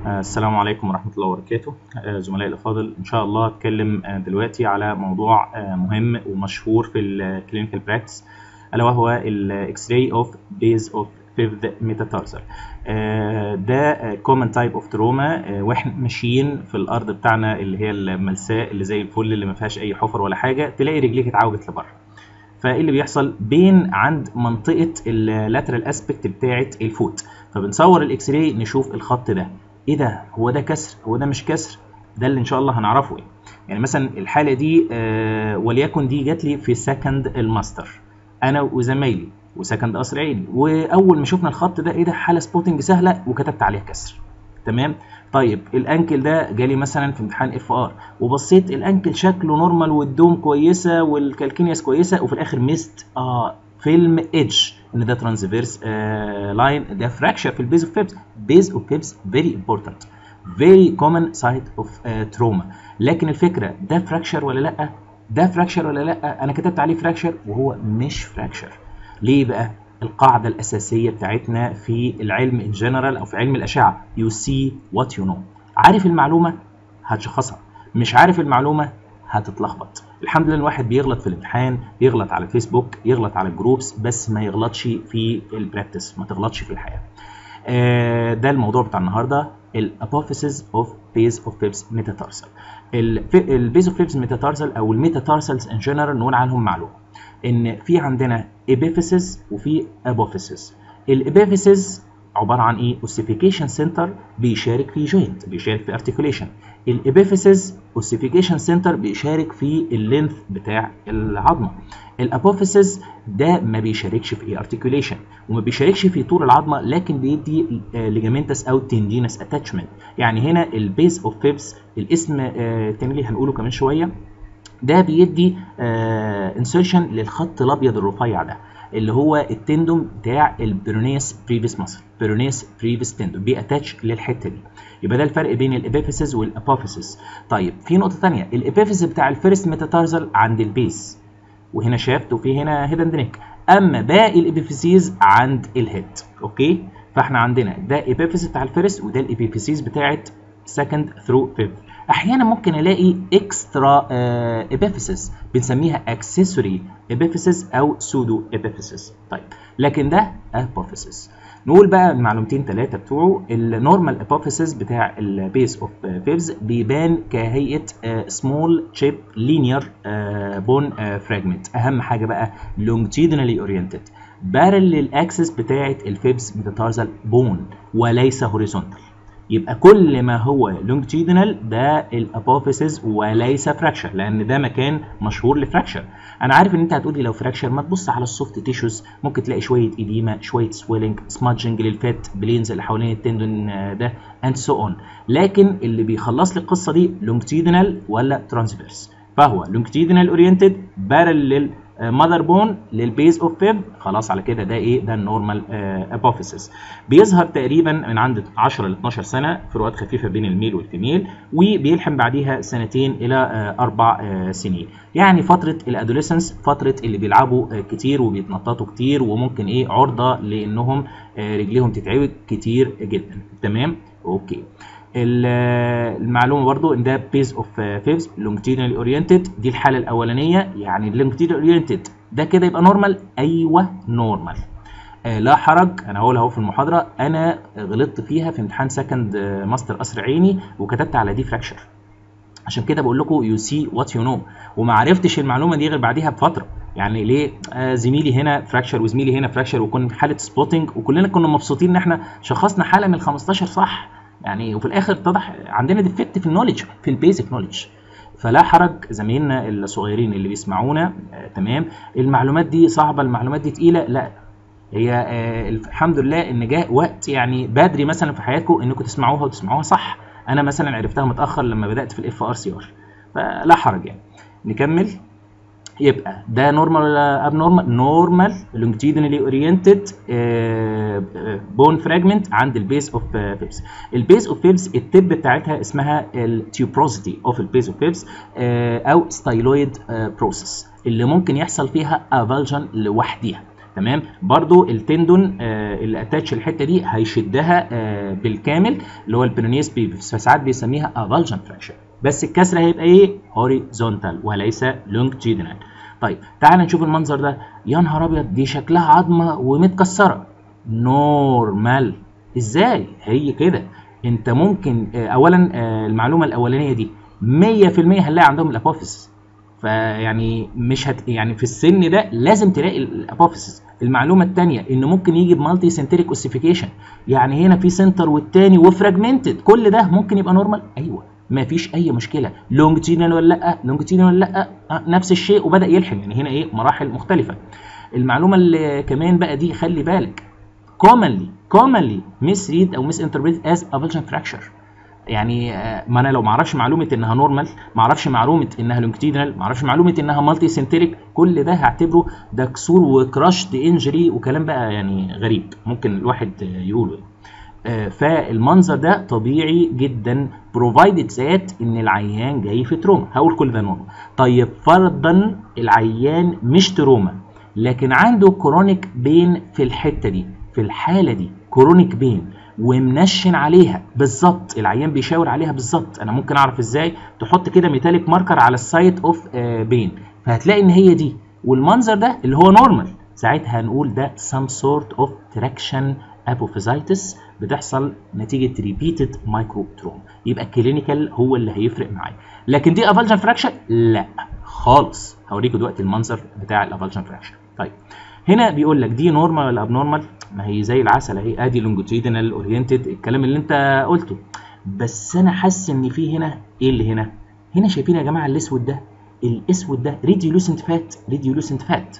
السلام عليكم ورحمة الله وبركاته زملائي الأفاضل إن شاء الله هتكلم دلوقتي على موضوع مهم ومشهور في الكلينيكال براكتس ألا وهو الإكس راي أوف بيز أوف فيفث ميتاتارزال ده كومن تايب اوف تروما واحنا ماشيين في الارض بتاعنا اللي هي الملساء اللي زي الفل اللي ما فيهاش اي حفر ولا حاجه تلاقي رجليك اتعوجت لبره فايه اللي بيحصل بين عند منطقه اللاترال اسبكت بتاعه الفوت فبنصور الاكس راي نشوف الخط ده ايه ده هو ده كسر هو ده مش كسر ده اللي ان شاء الله هنعرفه يعني, يعني مثلا الحاله دي آه وليكن دي جات لي في سكند الماستر انا وزمايلي وسكند قصر عيني واول ما شفنا الخط ده ايه ده حاله سبوتنج سهله وكتبت عليها كسر تمام طيب الانكل ده جالي مثلا في امتحان اف ار وبصيت الانكل شكله نورمال والدوم كويسه والكالكينياس كويسه وفي الاخر ميست اه فيلم ايدج ان ده ترانسفيرس آه لاين ده فراكشر في البيز اوف فيبس بيز اوف فيبس فيري امبورتنت فيري كومن سايت اوف تروما لكن الفكره ده فراكشر ولا لا ده فراكشر ولا لا انا كتبت عليه فراكشر وهو مش فراكشر ليه بقى القاعدة الأساسية بتاعتنا في العلم in general أو في علم الأشعة you see what you know عارف المعلومة هتشخصها مش عارف المعلومة هتتلخبط الحمد لله الواحد بيغلط في الامتحان يغلط على فيسبوك يغلط على الجروبس بس ما يغلطش في البراكتس ما تغلطش في الحياة آه ده الموضوع بتاع النهارده الابوفيسز اوف بيز اوف بيبس ميتاتارسل البيز اوف بيبس ميتاتارسل او الميتاتارسلز ان جنرال نقول عنهم معلومه ان في عندنا ابيفيسز وفي ابوفيسز الابيفيسز عباره عن ايه اوسيفيكيشن سنتر بيشارك في جوينت بيشارك في ارتكوليشن الابيفيسز اوسيفيكيشن سنتر بيشارك في اللينث بتاع العظمه الابوفيسز ده ما بيشاركش في ارتكوليشن وما بيشاركش في طول العظمه لكن بيدي ليجامنتس او تندينس اتاتشمنت يعني هنا البيز اوف فيبس الاسم التاني اللي هنقوله كمان شويه ده بيدي انسيرشن للخط الابيض الرفيع ده اللي هو التندوم بتاع البيرونيس بريفيس ماسل بيرونيس بريفيس تندوم بياتاتش للحته دي يبقى ده الفرق بين الابيفيسز والابوفيسز طيب في نقطه ثانيه الابيفيس بتاع الفيرست ميتاتارزل عند البيس وهنا شافت وفي هنا هيدن نيك اما باقي الابيفيسيز عند الهيد اوكي فاحنا عندنا ده ابيفيس بتاع الفيرست وده الابيفيسيز بتاعت سكند ثرو فيفث احيانا ممكن الاقي اكسترا ابيفيسز بنسميها اكسسوري ابيفيسز او سودو ابيفيسز طيب لكن ده ابوفيسز نقول بقى المعلومتين ثلاثه بتوعه النورمال ابوفيسز بتاع البيس اوف فيفز بيبان كهيئه سمول تشيب لينير بون فراجمنت اهم حاجه بقى لونجتيدنالي اورينتد بارل اكسس بتاعه الفيبس ميتاتارزال بون وليس هوريزونتال يبقى كل ما هو لونجتيدنال ده الابوفيسز وليس فراكشر لان ده مكان مشهور لفراكشر انا عارف ان انت هتقولي لو فراكشر ما تبص على السوفت تيشوز ممكن تلاقي شويه ايديما شويه سويلنج سمادجنج للفات بلينز اللي حوالين التندون ده اند سو اون لكن اللي بيخلص لي القصه دي لونجتيدنال ولا ترانسفيرس فهو لونجتيدنال اورينتد بارل ماذر بون للبيز اوف فيب خلاص على كده ده ايه ده النورمال ابوفيسز بيظهر تقريبا من عند 10 ل 12 سنه فروقات خفيفه بين الميل والفيميل وبيلحم بعديها سنتين الى اربع سنين يعني فتره الادوليسنس فتره اللي بيلعبوا كتير وبيتنططوا كتير وممكن ايه عرضه لانهم رجليهم تتعوج كتير جدا تمام اوكي المعلومه برضو ان ده بيز اوف فيبس لونجتيدنال اورينتد دي الحاله الاولانيه يعني اللونجتيدنال اورينتد ده كده يبقى نورمال ايوه نورمال آه لا حرج انا هقول اهو في المحاضره انا غلطت فيها في امتحان سكند ماستر قصر عيني وكتبت على دي فراكشر عشان كده بقول لكم يو سي وات يو نو وما عرفتش المعلومه دي غير بعديها بفتره يعني ليه آه زميلي هنا فراكشر وزميلي هنا فراكشر وكنا حاله سبوتنج وكلنا كنا مبسوطين ان احنا شخصنا حاله من ال 15 صح يعني وفي الاخر اتضح عندنا ديفكت في النولج في البيزك نولج فلا حرج زمايلنا الصغيرين اللي بيسمعونا آه تمام المعلومات دي صعبه المعلومات دي تقيله لا هي آه الحمد لله ان جاء وقت يعني بدري مثلا في حياتكم انكم تسمعوها وتسمعوها صح انا مثلا عرفتها متاخر لما بدات في الاف ار سي ار فلا حرج يعني نكمل يبقى ده نورمال ولا اب نورمال نورمال لونجتيدنالي اورينتد بون فراجمنت عند البيس اوف فيبس البيس اوف فيبس التب بتاعتها اسمها التيوبروسيتي اوف البيس اوف فيبس او ستايلويد بروسيس اللي ممكن يحصل فيها افالجن لوحديها تمام برضو التندون آه اللي اتاتش الحته دي هيشدها آه بالكامل اللي هو البرونيس ساعات بيسميها افالجن فراكشر بس الكسر هيبقى ايه هوريزونتال وليس لونجتيدنال طيب تعال نشوف المنظر ده يا نهار ابيض دي شكلها عظمه ومتكسره نورمال ازاي هي كده انت ممكن آه اولا آه المعلومه الاولانيه دي 100% هنلاقي عندهم الابوفيس فيعني مش هت يعني في السن ده لازم تلاقي الابوفيسس المعلومه الثانيه ان ممكن يجي بمالتي سنتريك اوسيفيكيشن يعني هنا في سنتر والتاني وفراجمنتد كل ده ممكن يبقى نورمال ايوه ما فيش اي مشكله لونجتينال ولا لا لونجتينال ولا لا آه نفس الشيء وبدا يلحم يعني هنا ايه مراحل مختلفه المعلومه اللي كمان بقى دي خلي بالك commonly commonly misread او misinterpreted as avulsion fracture يعني ما انا لو ما اعرفش معلومه انها نورمال ما اعرفش معلومه انها لونجتيدنال ما اعرفش معلومه انها مالتي سنتريك كل ده هعتبره ده كسور وكراشد انجري وكلام بقى يعني غريب ممكن الواحد يقوله فالمنظر ده طبيعي جدا بروفايدد ذات ان العيان جاي في تروما هقول كل ده نورمال طيب فرضا العيان مش تروما لكن عنده كرونيك بين في الحته دي في الحاله دي كرونيك بين ومنشن عليها بالظبط العيان بيشاور عليها بالظبط انا ممكن اعرف ازاي تحط كده ميتاليك ماركر على السايت اوف بين فهتلاقي ان هي دي والمنظر ده اللي هو نورمال ساعتها هنقول ده some sort of traction apophysitis بتحصل نتيجه ريبيتد مايكرو تروم يبقى الكلينيكال هو اللي هيفرق معايا لكن دي افالجن فراكشر لا خالص هوريكم دلوقتي المنظر بتاع الافالجن فراكشر طيب هنا بيقول لك دي نورمال ولا اب نورمال ما هي زي العسل اهي ادي لونجيتودينال اورينتد الكلام اللي انت قلته بس انا حاسس ان في هنا ايه اللي هنا هنا شايفين يا جماعه الاسود ده الاسود ده ريديولوسنت فات ريديولوسنت فات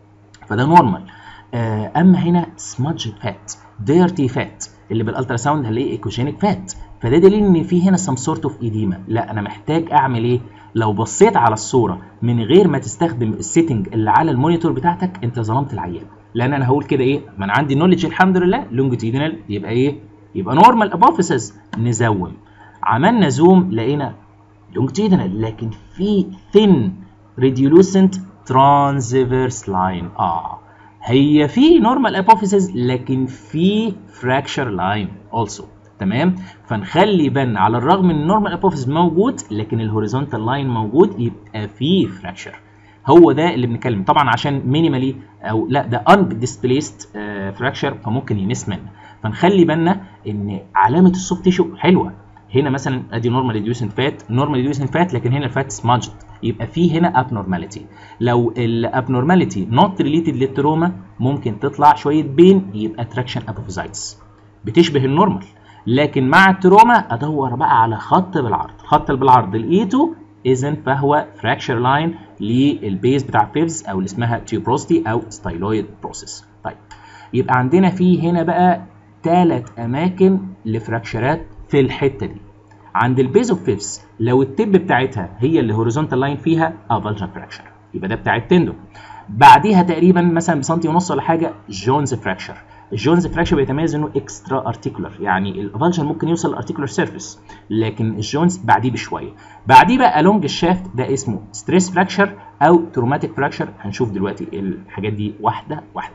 فده نورمال آه اما هنا سمادج فات ديرتي فات اللي بالالترا ساوند هنلاقيه ايكوجينيك فات فده دليل ان في هنا سم سورت اوف ايديما لا انا محتاج اعمل ايه لو بصيت على الصوره من غير ما تستخدم السيتنج اللي على المونيتور بتاعتك انت ظلمت العيان لان انا هقول كده ايه ما انا عندي نولج الحمد لله لونجيتيدنال يبقى ايه يبقى نورمال ابوفيسز نزوم عملنا زوم لقينا لونجيتيدنال لكن في ثين ريديولوسنت ترانزفيرس لاين اه هي في نورمال ابوفيسز لكن في فراكشر لاين اولسو تمام فنخلي بالنا على الرغم ان النورمال ابوفيس موجود لكن الهوريزونتال لاين موجود يبقى في فراكشر هو ده اللي بنتكلم طبعا عشان مينيمالي او لا ده ان ديسبليست فراكشر فممكن يمس منه فنخلي بالنا ان علامه السوفت تيشو حلوه هنا مثلا ادي نورمال ريديوسنت فات نورمال ريديوسنت فات لكن هنا الفات سماجد يبقى في هنا ابنورماليتي لو الابنورماليتي نوت ريليتد للتروما ممكن تطلع شويه بين يبقى تراكشن ابوفيزايتس بتشبه النورمال لكن مع التروما ادور بقى على خط بالعرض خط بالعرض لقيته اذا فهو فراكشر لاين للبيز بتاع فيفز او اللي اسمها تيوبروستي او ستايلويد بروسيس طيب يبقى عندنا في هنا بقى ثلاث اماكن لفراكشرات في الحته دي عند البيز اوف فيفز لو التب بتاعتها هي اللي هوريزونتال لاين فيها افالجن فراكشر يبقى ده بتاع التندون بعديها تقريبا مثلا بسنتي ونص ولا حاجه جونز فراكشر الجونز فراكشر بيتميز انه اكسترا ارتيكولار يعني الافالجن ممكن يوصل للارتيكولار سيرفيس لكن الجونز بعديه بشويه بعديه بقى الونج الشافت ده اسمه ستريس فراكشر او تروماتيك فراكشر هنشوف دلوقتي الحاجات دي واحده واحده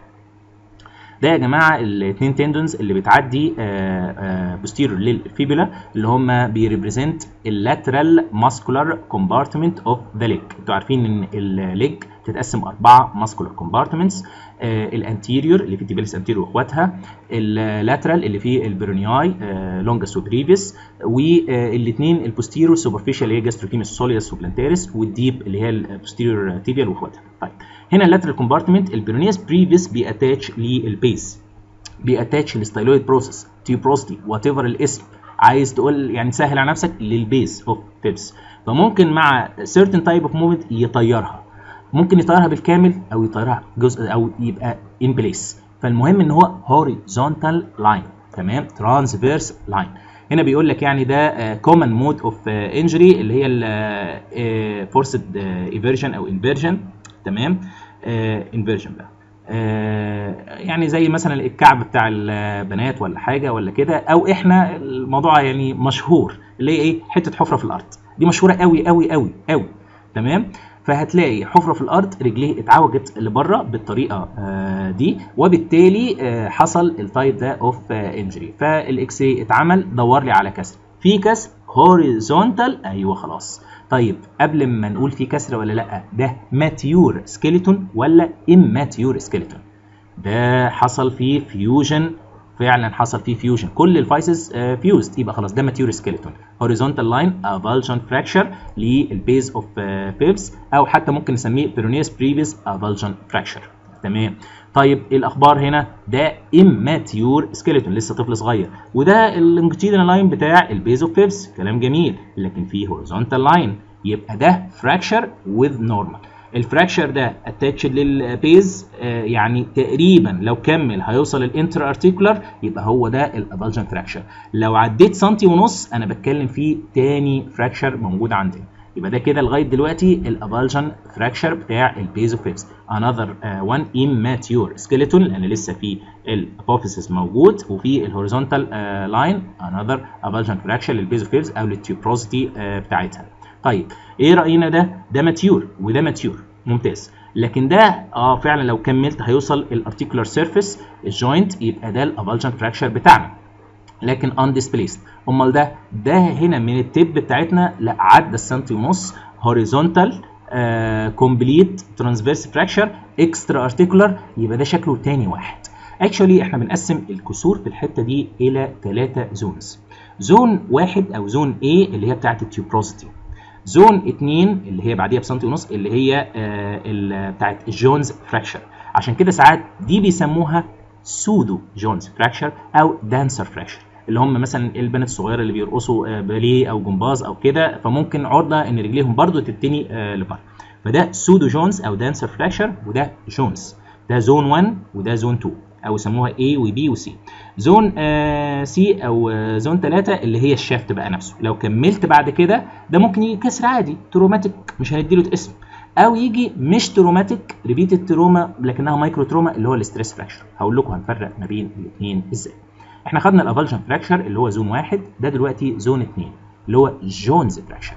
ده يا جماعه الاثنين تندونز اللي بتعدي بوستيرور للفيبولا اللي هم بيريبريزنت اللاترال ماسكولار كومبارتمنت اوف ذا ليج انتوا عارفين ان الليج بتتقسم اربعه ماسكولار كومبارتمنتس الانتيريور اللي فيه تيبيلس انتيريور واخواتها اللاترال اللي فيه البرونياي لونجس وبريفيس والاثنين البوستيريور سوبرفيشال اللي هي جاستروكيمس سوليوس وبلانتيريس والديب اللي هي البوستيريور تيبيال واخواتها طيب هنا اللاترال كومبارتمنت البرونياس بريفيس بياتاتش للبيس بياتاتش للستايلويد بروسيس تيوبروستي وات ايفر الاسم عايز تقول يعني سهل على نفسك للبيس اوف فيبس فممكن مع certain type of movement يطيرها ممكن يطيرها بالكامل او يطيرها جزء او يبقى in place فالمهم ان هو horizontal line تمام transverse line هنا بيقول لك يعني ده common mode of injury اللي هي ال forced eversion او inversion تمام inversion بقى يعني زي مثلا الكعب بتاع البنات ولا حاجه ولا كده او احنا الموضوع يعني مشهور اللي هي ايه حته حفره في الارض دي مشهوره قوي قوي قوي قوي تمام فهتلاقي حفره في الارض رجليه اتعوجت لبره بالطريقه آه دي وبالتالي آه حصل التايب ده اوف انجري فالاكس راي اتعمل دور لي على كسر في كسر هوريزونتال ايوه خلاص طيب قبل ما نقول في كسر ولا لا ده ماتيور سكيلتون ولا اماتيور سكيلتون ده حصل فيه فيوجن فعلا حصل فيه فيوجن كل الفايسز فيوزد يبقى خلاص ده ماتيور سكيلتون هوريزونتال لاين افالجن فراكشر للبيز اوف بيبس او حتى ممكن نسميه بيرونيوس بريفيس افالجن فراكشر تمام طيب الاخبار هنا ده اماتيور سكيلتون لسه طفل صغير وده اللونجيتيودنال لاين بتاع البيز اوف بيبس كلام جميل لكن فيه هوريزونتال لاين يبقى ده فراكشر وذ نورمال الفراكشر ده اتاتشد للبيز آه يعني تقريبا لو كمل هيوصل الانتر ارتيكولار يبقى هو ده الافالجن فراكشر لو عديت سنتي ونص انا بتكلم فيه تاني فراكشر موجود عندنا يبقى ده كده لغايه دلوقتي الافالجن فراكشر بتاع البيز اوف بيبس انذر وان immature سكيلتون لان لسه في الابوفيسس موجود وفي الهوريزونتال لاين انذر افالجن فراكشر للبيز اوف بيبس او للتيوبروسيتي uh, بتاعتها طيب ايه راينا ده ده ماتيور وده ماتيور ممتاز لكن ده اه فعلا لو كملت هيوصل الارتيكولار سيرفيس الجوينت يبقى ده الافالجن فراكشر بتاعنا لكن ان ديسبليسد امال ده ده هنا من التب بتاعتنا لا عدى السنتي ونص هوريزونتال كومبليت ترانسفيرس فراكشر اكسترا ارتيكولار يبقى ده شكله تاني واحد اكشولي احنا بنقسم الكسور في الحته دي الى ثلاثه زونز زون واحد او زون A اللي هي بتاعت التيوبروسيتي زون 2 اللي هي بعديها بسنتي ونص اللي هي آه بتاعت الجونز فراكشر عشان كده ساعات دي بيسموها سودو جونز فراكشر او دانسر فراكشر اللي هم مثلا البنات الصغيره اللي بيرقصوا باليه او جمباز او كده فممكن عرضه ان رجليهم برضو تتني آه لبره فده سودو جونز او دانسر فراكشر وده جونز ده زون 1 وده زون 2 او يسموها A و B و C زون آه C او آه زون 3 اللي هي الشافت بقى نفسه لو كملت بعد كده ده ممكن يجي كسر عادي تروماتيك مش هنديله اسم او يجي مش تروماتيك ريبيتد تروما لكنها مايكرو تروما اللي هو الاستريس فراكشر هقول لكم هنفرق ما بين الاثنين ازاي احنا خدنا الافالجن فراكشر اللي هو زون واحد ده دلوقتي زون 2 اللي هو جونز فراكشر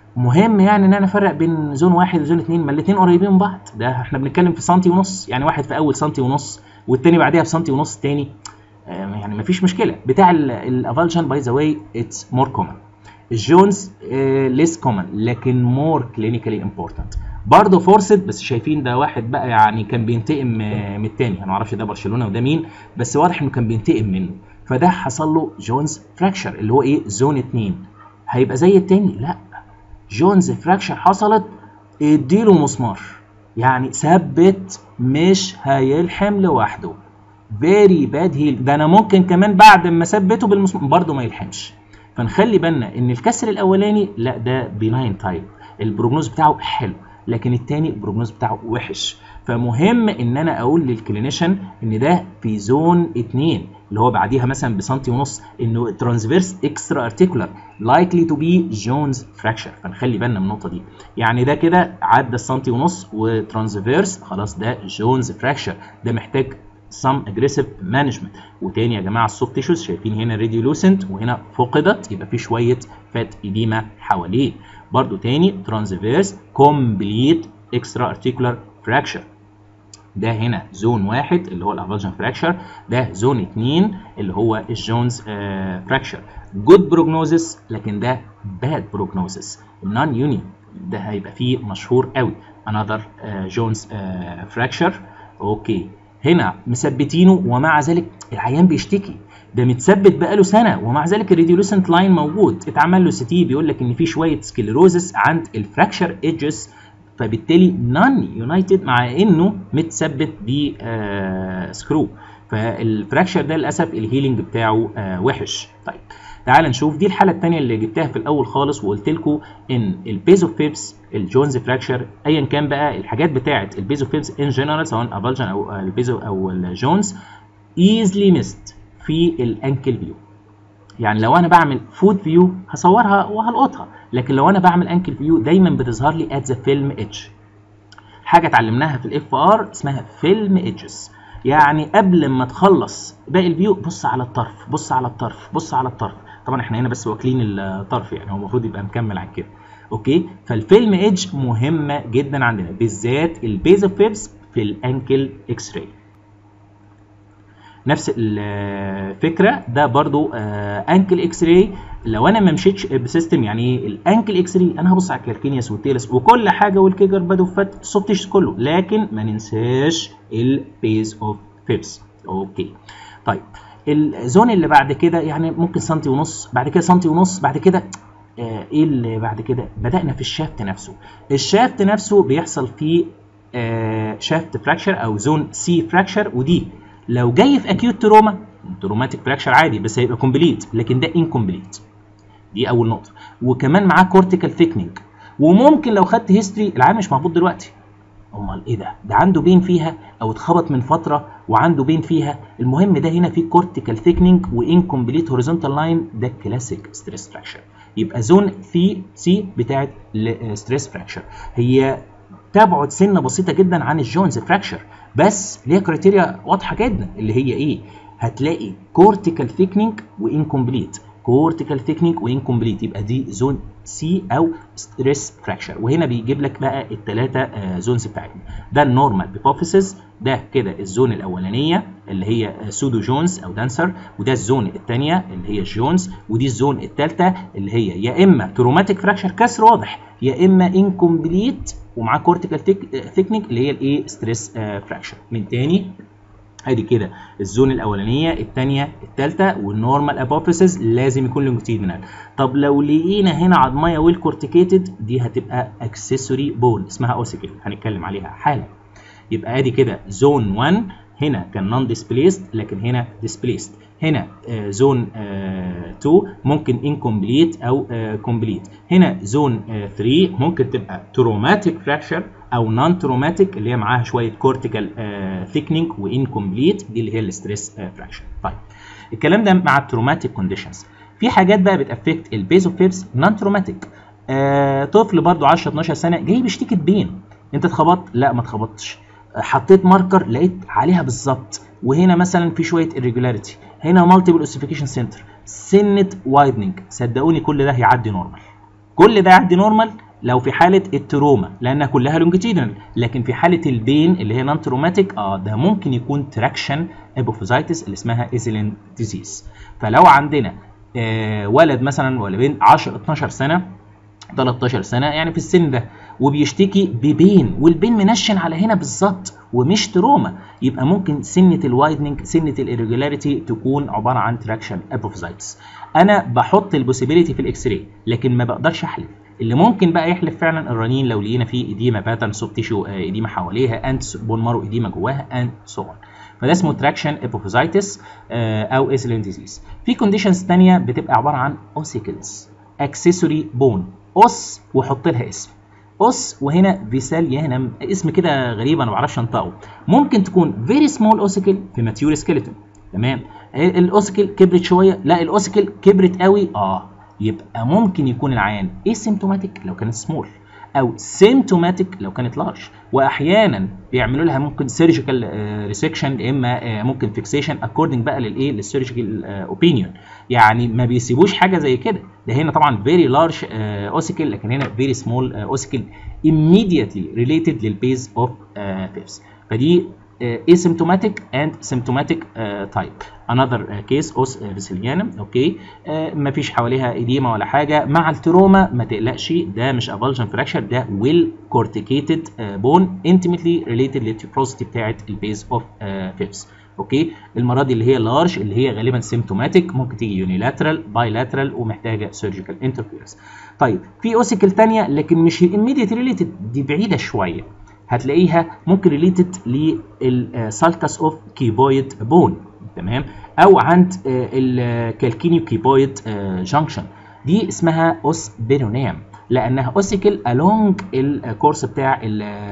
مهم يعني ان انا افرق بين زون واحد وزون اثنين ما الاثنين قريبين من بعض ده احنا بنتكلم في سنتي ونص يعني واحد في اول سنتي ونص والتاني بعديها بسنتي ونص تاني يعني مفيش مشكله بتاع الافالجن باي ذا واي اتس مور كومن الجونز ليس كومن لكن مور كلينيكالي امبورتنت برضه فورسد بس شايفين ده واحد بقى يعني كان بينتقم من التاني انا ما اعرفش ده برشلونه وده مين بس واضح انه كان بينتقم منه فده حصل له جونز فراكشر اللي هو ايه زون 2 هيبقى زي التاني لا جونز فراكشر حصلت اديله مسمار يعني ثبت مش هيلحم لوحده فيري باد هيل ده انا ممكن كمان بعد ما ثبته بالمسمار برضه ما يلحمش فنخلي بالنا ان الكسر الاولاني لا ده بيناين تايب البروجنوز بتاعه حلو لكن التاني البروجنوز بتاعه وحش فمهم ان انا اقول للكلينيشن ان ده في زون 2 اللي هو بعديها مثلا بسنتي ونص انه ترانسفيرس اكسترا ارتيكولار لايكلي تو بي جونز فراكشر فنخلي بالنا من النقطه دي يعني ده كده عدى السنتي ونص وترانسفيرس خلاص ده جونز فراكشر ده محتاج some aggressive management وتاني يا جماعه السوفت تيشوز شايفين هنا ريديولوسنت وهنا فقدت يبقى في شويه فات اديما حواليه برضو تاني ترانسفيرس كومبليت اكسترا ارتيكولار فراكشر ده هنا زون واحد اللي هو الافالجن فراكشر ده زون اتنين اللي هو الجونز فراكشر جود بروجنوزس لكن ده باد بروجنوزس نون يوني ده هيبقى فيه مشهور قوي انذر جونز فراكشر اوكي هنا مثبتينه ومع ذلك العيان بيشتكي ده متثبت بقاله سنه ومع ذلك الريديولوسنت لاين موجود اتعمل له سي تي بيقول لك ان في شويه سكليروزس عند الفراكشر ايدجز فبالتالي نون يونايتد مع انه متثبت ب آه سكرو فالفراكشر ده للاسف الهيلينج بتاعه آه وحش طيب تعال نشوف دي الحاله الثانيه اللي جبتها في الاول خالص وقلت لكم ان البيز اوف بيبس الجونز فراكشر ايا كان بقى الحاجات بتاعه البيز اوف بيبس ان جنرال سواء افالجن او البيزو او الجونز ايزلي ميست في الانكل فيو يعني لو انا بعمل فود فيو هصورها وهلقطها لكن لو انا بعمل انكل فيو دايما بتظهر لي ات ذا فيلم ايدج حاجه اتعلمناها في الاف ار اسمها فيلم ايدجز يعني قبل ما تخلص باقي الفيو بص على الطرف بص على الطرف بص على الطرف طبعا احنا هنا بس واكلين الطرف يعني هو المفروض يبقى مكمل عن كده اوكي فالفيلم ايدج مهمه جدا عندنا بالذات البيز اوف فيبس في الانكل اكس راي نفس الفكره ده برضو انكل اكس راي لو انا ما مشيتش بسيستم يعني ايه الانكل اكس راي انا هبص على الكالكينيوس والتيلس وكل حاجه والكيجر بادو فات السوفت تيشوز كله لكن ما ننساش البيز اوف فيبس اوكي طيب الزون اللي بعد كده يعني ممكن سنتي ونص بعد كده سنتي ونص بعد كده آه ايه اللي بعد كده بدانا في الشافت نفسه الشافت نفسه بيحصل فيه آه شافت فراكشر او زون سي فراكشر ودي لو جاي في اكيوت تروما تروماتيك فراكشر عادي بس هيبقى كومبليت لكن ده انكومبليت دي اول نقطه وكمان معاه كورتيكال ثيكنينج وممكن لو خدت هيستوري العيان مش موجود دلوقتي امال ايه ده ده عنده بين فيها او اتخبط من فتره وعنده بين فيها المهم ده هنا في كورتيكال ثيكنينج وانكومبليت هوريزونتال لاين ده كلاسيك ستريس فراكشر يبقى زون في سي بتاعت ستريس فراكشر هي تبعد سنه بسيطه جدا عن الجونز فراكشر بس ليها كريتيريا واضحه جدا اللي هي ايه هتلاقي كورتيكال ثيكنينج وانكومبليت كورتيكال ثيكنينج وانكومبليت يبقى دي زون سي او ستريس فراكشر وهنا بيجيب لك بقى الثلاثه آه زونز بتاعتنا ده النورمال بيبوفيسز ده كده الزون الاولانيه اللي هي سودو جونز او دانسر وده الزون الثانيه اللي هي جونز ودي الزون الثالثه اللي هي يا اما تروماتيك فراكشر كسر واضح يا اما انكومبليت ومعاه كورتيكال ثيكنينج اللي هي الايه ستريس فراكشر من تاني ادي كده الزون الاولانيه الثانيه الثالثه والنورمال ابوفيسز لازم يكون لونجيتيودنال طب لو لقينا هنا عظميه ويل كورتيكيتد دي هتبقى اكسسوري بون اسمها اوسيكل هنتكلم عليها حالا يبقى ادي كده زون 1 هنا كان نون ديسبليسد لكن هنا ديسبليسد هنا زون 2 ممكن انكمبليت او كومبليت هنا زون 3 ممكن تبقى تروماتيك فراكشر او نون تروماتيك اللي هي معاها شويه كورتيكال ثيكنينج وانكمبليت دي اللي هي الستريس فراكشر طيب الكلام ده مع التروماتيك كونديشنز في حاجات بقى بتافكت البيز اوف فيبس نون تروماتيك طفل برضو 10 12 سنه جاي بيشتكي بين انت اتخبطت لا ما اتخبطتش حطيت ماركر لقيت عليها بالظبط وهنا مثلا في شويه irregularity هنا مالتيبل اوسيفيكيشن سنتر سنه وايدنج صدقوني كل ده هيعدي نورمال كل ده يعدي نورمال لو في حاله التروما لانها كلها لونجيتيدنال لكن في حاله البين اللي هي نون تروماتيك اه ده ممكن يكون تراكشن ابوفيزايتس اللي اسمها ايزيلين ديزيز فلو عندنا آه ولد مثلا ولا بنت 10 12 سنه 13 سنه يعني في السن ده وبيشتكي ببين والبين منشن على هنا بالظبط ومش تروما يبقى ممكن سنه الوايدنج سنه الاريجولاريتي تكون عباره عن تراكشن ابوفيزايتس انا بحط البوسيبيليتي في الاكس راي لكن ما بقدرش احلف اللي ممكن بقى يحلف فعلا الرنين لو لقينا فيه ايديما باترن سوب تيشو ايديما حواليها اند بون مارو ايديما جواها اند سو اون فده اسمه تراكشن ابوفيزايتس او ايسلين ديزيز في كونديشنز ثانيه بتبقى عباره عن اوسيكلز اكسسوري بون اوس وحط لها اسم اوس وهنا فيساليا هنا اسم كده غريب انا ما بعرفش انطقه ممكن تكون فيري سمول اوسيكل في ماتيور سكيلتون تمام الاوسيكل كبرت شويه لا الاوسيكل كبرت قوي اه يبقى ممكن يكون العيان اسيمتوماتيك لو كانت سمول او سيمتوماتيك لو كانت لارج واحيانا بيعملوا لها ممكن سيرجيكال ريسكشن اما ممكن فيكسيشن اكوردنج بقى للايه للسيرجيكال اوبينيون يعني ما بيسيبوش حاجه زي كده ده هنا طبعا فيري لارج اوسيكل لكن هنا فيري سمول اوسيكل immediately related للبيز اوف فيبس فدي asymptomatic and symptomatic uh, type another uh, case os فيسيليانم اوكي uh, ما فيش حواليها اديما ولا حاجه مع التروما ما تقلقش ده مش افالجن فراكشر ده ويل كورتيكيتد بون intimately related للتيبروسيتي بتاعت البيز اوف فيبس اوكي المره دي اللي هي لارج اللي هي غالبا سيمتوماتيك ممكن تيجي يونيلاترال بايلاترال ومحتاجه سيرجيكال انترفيرنس طيب في اوسيكل ثانيه لكن مش immediate ريليتد دي بعيده شويه هتلاقيها ممكن ريليتد للسالكس اوف كيبويد بون تمام او عند الكالكينيو كيبويد جانكشن دي اسمها اوس بيرونيم لانها اوسيكل along الكورس بتاع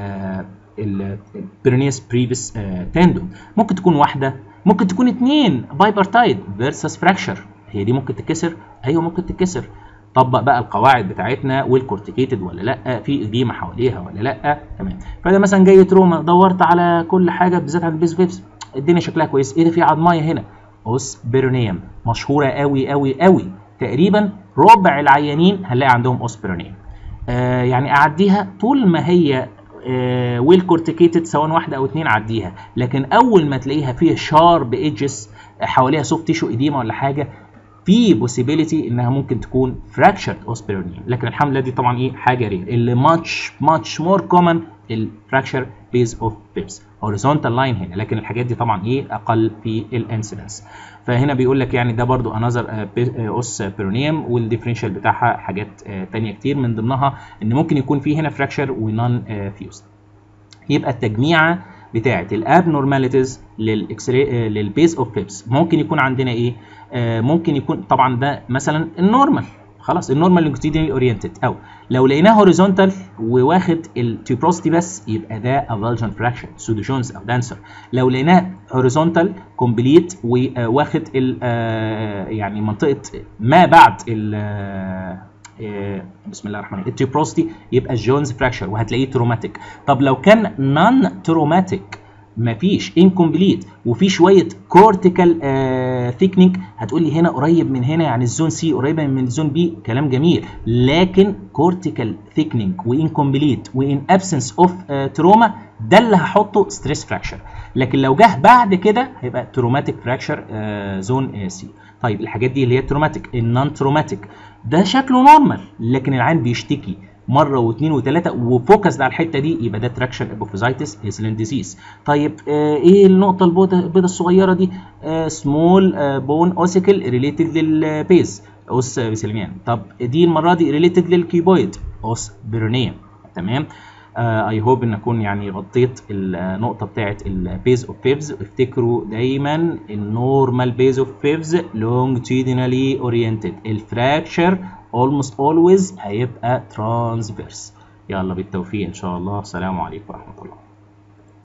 البيرونيس بريفيس تندون ممكن تكون واحده ممكن تكون اثنين بايبرتايد فيرسس فراكشر هي دي ممكن تتكسر ايوه ممكن تتكسر طبق بقى القواعد بتاعتنا والكورتيكيتد ولا لا في اديمه حواليها ولا لا تمام فده مثلا جاي تروما دورت على كل حاجه بالذات عند البيز فيبس الدنيا شكلها كويس ايه ده في عظمايه هنا اوس بيرونيوم مشهوره قوي قوي قوي تقريبا ربع العيانين هنلاقي عندهم اوس بيرونيوم آه يعني اعديها طول ما هي ويل كورتيكيتد سواء واحده او اتنين عديها لكن اول ما تلاقيها فيها شارب ايدجز حواليها سوفت تيشو اديما ولا حاجه في بوسيبيليتي انها ممكن تكون فراكشرد اوسبيرونيوم لكن الحمد لله دي طبعا ايه حاجه رير اللي ماتش ماتش مور كومن الفراكشر بيز اوف بيبس هوريزونتال لاين هنا لكن الحاجات دي طبعا ايه اقل في الانسيدنس فهنا بيقول لك يعني ده برضو انذر اوس بيرونيوم والديفرنشال بتاعها حاجات تانية كتير من ضمنها ان ممكن يكون في هنا فراكشر ونون فيوزد يبقى التجميعه بتاعه الابنورماليتيز للاكسري للبيز اوف بيبس ممكن يكون عندنا ايه آه ممكن يكون طبعا ده مثلا النورمال خلاص النورمال لونجيتيودينال اورينتد او لو لقيناه هوريزونتال وواخد التيوبروستي بس يبقى ده افالجن فراكشن سودو جونز او دانسر لو لقيناه هوريزونتال كومبليت وواخد ال يعني منطقه ما بعد ال بسم الله الرحمن الرحيم التيوبروستي يبقى جونز فراكشر وهتلاقيه تروماتيك طب لو كان نون تروماتيك مفيش انكمبليت وفي شويه كورتيكال ثيكنينج هتقول لي هنا قريب من هنا يعني الزون سي قريبه من الزون بي كلام جميل لكن كورتيكال ثيكنينج وانكمبليت وان ابسنس اوف تروما ده اللي هحطه ستريس فراكشر لكن لو جه بعد كده هيبقى تروماتيك فراكشر زون سي طيب الحاجات دي اللي هي تروماتيك النون تروماتيك ده شكله نورمال لكن العين بيشتكي مره واثنين وثلاثه وفوكس على الحته دي يبقى ده تراكشن ابوفيزايتس هيسلين ديزيز طيب آه ايه النقطه البيضاء البيضاء الصغيره دي سمول آه بون اوسيكل ريليتد للبيز اوس بسلميان طب دي المره دي ريليتد للكيبويد اوس بيرونيم تمام اي uh, هوب ان اكون يعني غطيت النقطه بتاعه البيز اوف فيفز افتكروا دايما النورمال بيز اوف فيفز لونجتيودينالي اورينتد الفراكشر almost always هيبقى transverse يلا بالتوفيق ان شاء الله السلام عليكم ورحمه الله